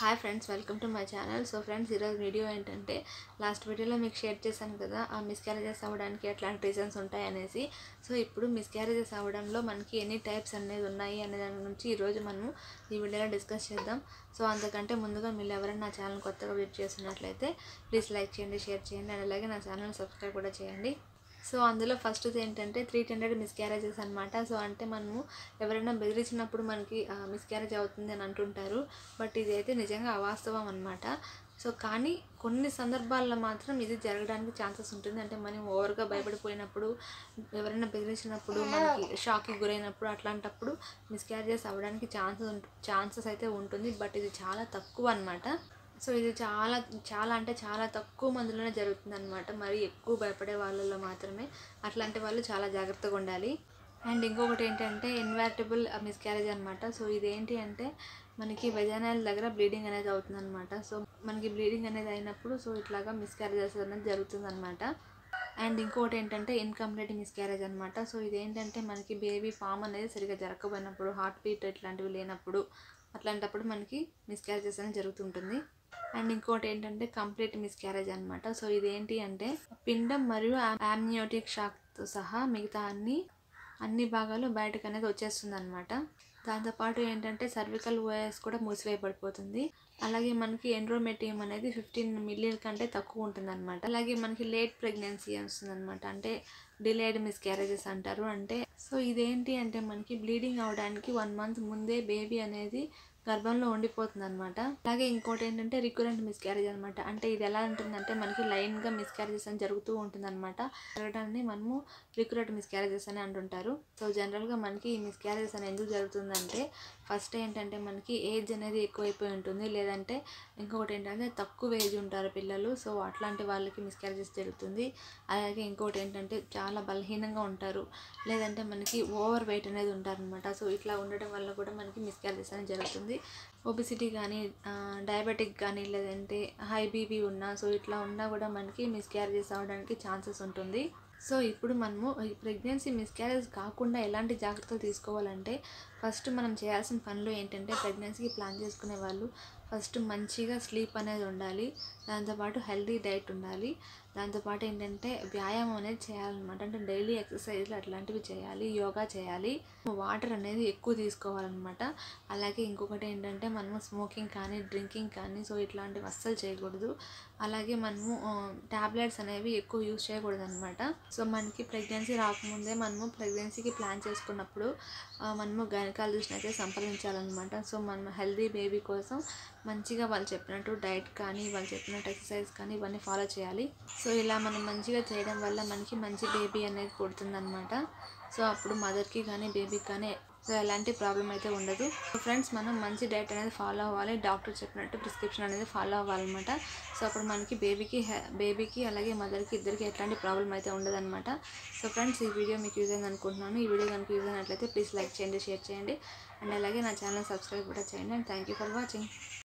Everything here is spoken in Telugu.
hi friends welcome to my channel so friends ఈరోజు వీడియో ఏంటంటే లాస్ట్ వీడియోలో మీకు షేర్ చేశాను కదా ఆ మిస్క్యారేజెస్ అవ్వడానికి ఎట్లాంటి రీజన్స్ ఉంటాయి అనేసి సో ఇప్పుడు మిస్క్యారేజెస్ అవ్వడంలో మనకి ఎన్ని టైప్స్ అనేది ఉన్నాయి అనే దాని గురించి ఈరోజు మనము ఈ వీడియోలో డిస్కస్ చేద్దాం సో అంతకంటే ముందుగా మీరు ఎవరైనా నా ఛానల్ కొత్తగా విజిట్ చేస్తున్నట్లయితే ప్లీజ్ లైక్ చేయండి షేర్ చేయండి అండ్ అలాగే నా ఛానల్ సబ్స్క్రైబ్ కూడా చేయండి సో అందులో ఫస్ట్ ఏంటంటే త్రీ టెండెడ్ మిస్క్యారేజెస్ అనమాట సో అంటే మనము ఎవరైనా బెదిరించినప్పుడు మనకి మిస్క్యారేజ్ అవుతుంది అని అంటుంటారు బట్ ఇది అయితే నిజంగా అవాస్తవం అనమాట సో కానీ కొన్ని సందర్భాల్లో మాత్రం ఇది జరగడానికి ఛాన్సెస్ ఉంటుంది అంటే మనం ఓవర్గా భయపడిపోయినప్పుడు ఎవరైనా బెదిరించినప్పుడు మనకి షాక్కి గురైనప్పుడు అట్లాంటప్పుడు మిస్క్యారేజెస్ అవ్వడానికి ఛాన్సెస్ ఛాన్సెస్ అయితే ఉంటుంది బట్ ఇది చాలా తక్కువ అనమాట సో ఇది చాలా చాలా అంటే చాలా తక్కువ మందిలోనే జరుగుతుంది అనమాట మరి ఎక్కువ భయపడే వాళ్ళలో మాత్రమే అట్లాంటి వాళ్ళు చాలా జాగ్రత్తగా ఉండాలి అండ్ ఇంకొకటి ఏంటంటే ఇన్వర్టబుల్ మిస్క్యారేజ్ అనమాట సో ఇదేంటి అంటే మనకి వెజానాల దగ్గర బ్లీడింగ్ అనేది అవుతుంది అనమాట సో మనకి బ్లీడింగ్ అనేది అయినప్పుడు సో ఇట్లాగా మిస్క్యారేజెస్ అనేది జరుగుతుంది అనమాట అండ్ ఇంకోటి ఏంటంటే ఇన్కంప్లీట్ మిస్క్యారేజ్ అనమాట సో ఇదేంటంటే మనకి బేబీ ఫామ్ అనేది సరిగా జరగకపోయినప్పుడు హార్ట్ బీట్ ఇట్లాంటివి లేనప్పుడు అట్లాంటప్పుడు మనకి మిస్క్యారేజెస్ అనేది జరుగుతుంటుంది అండ్ ఇంకోటి ఏంటంటే కంప్లీట్ మిస్క్యారేజ్ అనమాట సో ఇదేంటి అంటే పిండం మరియు యామ్నియోటిక్ షాక్తో సహా మిగతా అన్ని అన్ని భాగాలు బయటకు అనేది వచ్చేస్తుంది అనమాట దాంతోపాటు ఏంటంటే సర్వికల్ ఓఎస్ కూడా మూసివేయబడిపోతుంది అలాగే మనకి ఎండ్రోమెటియం అనేది ఫిఫ్టీన్ మిలియన్ కంటే తక్కువ ఉంటుంది అనమాట అలాగే మనకి లేట్ ప్రెగ్నెన్సీ వస్తుంది అనమాట అంటే డిలేడ్ మిస్క్యారేజెస్ అంటారు అంటే సో ఇదేంటి అంటే మనకి బ్లీడింగ్ అవడానికి వన్ మంత్ ముందే బేబీ అనేది గర్భంలో ఉండిపోతుంది అనమాట అలాగే ఇంకోటి ఏంటంటే రికరెంట్ మిస్క్యారేజ్ అనమాట అంటే ఇది ఎలా ఉంటుందంటే మనకి లైన్గా మిస్క్యారేజెస్ అని జరుగుతూ ఉంటుంది అనమాట జరగడాన్ని మనము రికరెంట్ మిస్క్యారేజెస్ అని అంటుంటారు సో జనరల్గా మనకి ఈ మిస్క్యారేజెస్ అని ఎందుకు జరుగుతుందంటే ఫస్ట్ ఏంటంటే మనకి ఏజ్ అనేది ఎక్కువైపోయి ఉంటుంది లేదంటే ఇంకొకటి ఏంటంటే తక్కువ ఏజ్ ఉంటారు పిల్లలు సో అట్లాంటి వాళ్ళకి మిస్క్యారేజెస్ జరుగుతుంది అలాగే ఇంకోటి ఏంటంటే చాలా బలహీనంగా ఉంటారు లేదంటే మనకి ఓవర్ వెయిట్ అనేది ఉంటారనమాట సో ఇట్లా ఉండడం వల్ల కూడా మనకి మిస్క్యారేజెస్ అనేది జరుగుతుంది ఒబిసిటీ కానీ డయాబెటిక్ కానీ లేదంటే హై బీపీ ఉన్నా సో ఇట్లా ఉన్నా కూడా మనకి మిస్క్యారేజెస్ అవ్వడానికి ఛాన్సెస్ ఉంటుంది సో ఇప్పుడు మనము ఈ ప్రెగ్నెన్సీ మిస్క్యారేజ్ కాకుండా ఎలాంటి జాగ్రత్తలు తీసుకోవాలంటే ఫస్ట్ మనం చేయాల్సిన పనులు ఏంటంటే ప్రెగ్నెన్సీకి ప్లాన్ చేసుకునే వాళ్ళు ఫస్ట్ మంచిగా స్లీప్ అనేది ఉండాలి దాంతోపాటు హెల్తీ డైట్ ఉండాలి దాంతోపాటు ఏంటంటే వ్యాయామం అనేది చేయాలన్నమాట అంటే డైలీ ఎక్సర్సైజ్లు అట్లాంటివి చేయాలి యోగా చేయాలి వాటర్ అనేది ఎక్కువ తీసుకోవాలన్నమాట అలాగే ఇంకొకటి ఏంటంటే మనము స్మోకింగ్ కానీ డ్రింకింగ్ కానీ సో ఇట్లాంటివి అస్సలు చేయకూడదు అలాగే మనము ట్యాబ్లెట్స్ అనేవి ఎక్కువ యూజ్ చేయకూడదు అనమాట సో మనకి ప్రెగ్నెన్సీ రాకముందే మనము ప్రెగ్నెన్సీకి ప్లాన్ చేసుకున్నప్పుడు మనము గైనకాలజిస్ట్ని అయితే సంప్రదించాలన్నమాట సో మనం హెల్దీ బేబీ కోసం మంచిగా వాళ్ళు చెప్పినట్టు డైట్ కానీ వాళ్ళు చెప్పినట్టు ఎక్సర్సైజ్ కానీ ఇవన్నీ ఫాలో చేయాలి సో ఇలా మనం మంచిగా చేయడం వల్ల మనకి మంచి బేబీ అనేది పుడుతుందన్నమాట సో అప్పుడు మదర్కి కానీ బేబీకి కానీ సో ఎలాంటి ప్రాబ్లం అయితే ఉండదు సో ఫ్రెండ్స్ మనం మంచి డైట్ అనేది ఫాలో అవ్వాలి డాక్టర్ చెప్పినట్టు ప్రిస్క్రిప్షన్ అనేది ఫాలో అవ్వాలన్నమాట సో అప్పుడు మనకి బేబీకి బేబీకి అలాగే మదర్కి ఇద్దరికి ఎట్లాంటి ప్రాబ్లం అయితే ఉండదన్నమాట సో ఫ్రెండ్స్ ఈ వీడియో మీకు యూజ్ అయింది అనుకుంటున్నాను ఈ వీడియో కనుక యూజ్ అయినట్లయితే ప్లీజ్ లైక్ చేయండి షేర్ చేయండి అండ్ అలాగే నా ఛానల్ సబ్స్క్రైబ్ కూడా చేయండి and thank you for watching